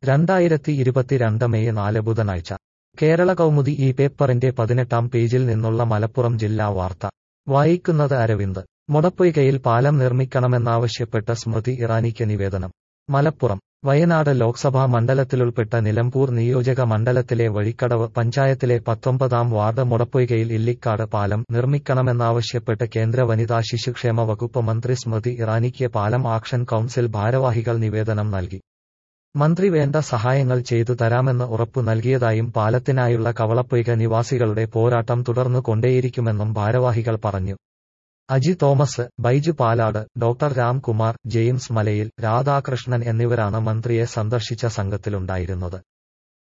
രണ്ടായിരത്തി ഇരുപത്തിരണ്ട് മെയ് നാല് ബുധനാഴ്ച കേരള കൗമുദി ഈ പേപ്പറിന്റെ പതിനെട്ടാം പേജിൽ നിന്നുള്ള മലപ്പുറം ജില്ലാ വാർത്ത വായിക്കുന്നത് അരവിന്ദ് മുടപ്പൊയ്കയിൽ പാലം നിർമ്മിക്കണമെന്നാവശ്യപ്പെട്ട സ്മൃതി ഇറാനിക്ക് നിവേദനം മലപ്പുറം വയനാട് ലോക്സഭാ മണ്ഡലത്തിലുൾപ്പെട്ട നിലമ്പൂർ നിയോജക മണ്ഡലത്തിലെ വഴിക്കടവ് പഞ്ചായത്തിലെ പത്തൊമ്പതാം വാർഡ് മുടപ്പൊയ്കയിൽ ഇല്ലിക്കാട് പാലം നിർമ്മിക്കണമെന്നാവശ്യപ്പെട്ട് കേന്ദ്ര വനിതാ ശിശുക്ഷേമ വകുപ്പ് മന്ത്രി സ്മൃതി ഇറാനിക്ക് പാലം ആക്ഷൻ കൗൺസിൽ ഭാരവാഹികൾ നിവേദനം നൽകി മന്ത്രി വേണ്ട സഹായങ്ങൾ ചെയ്തു തരാമെന്ന് ഉറപ്പു നൽകിയതായും പാലത്തിനായുള്ള കവളപ്പൊയ്ക നിവാസികളുടെ പോരാട്ടം തുടർന്നു കൊണ്ടേയിരിക്കുമെന്നും ഭാരവാഹികൾ പറഞ്ഞു Aji Thomas Baiju Palad doctor Ramkumar James Malayil Radhakrishnan എന്നിവരാണ് മന്ത്രിയെ സന്ദർശിച്ച സംഘത്തിലുണ്ടായിരുന്നത്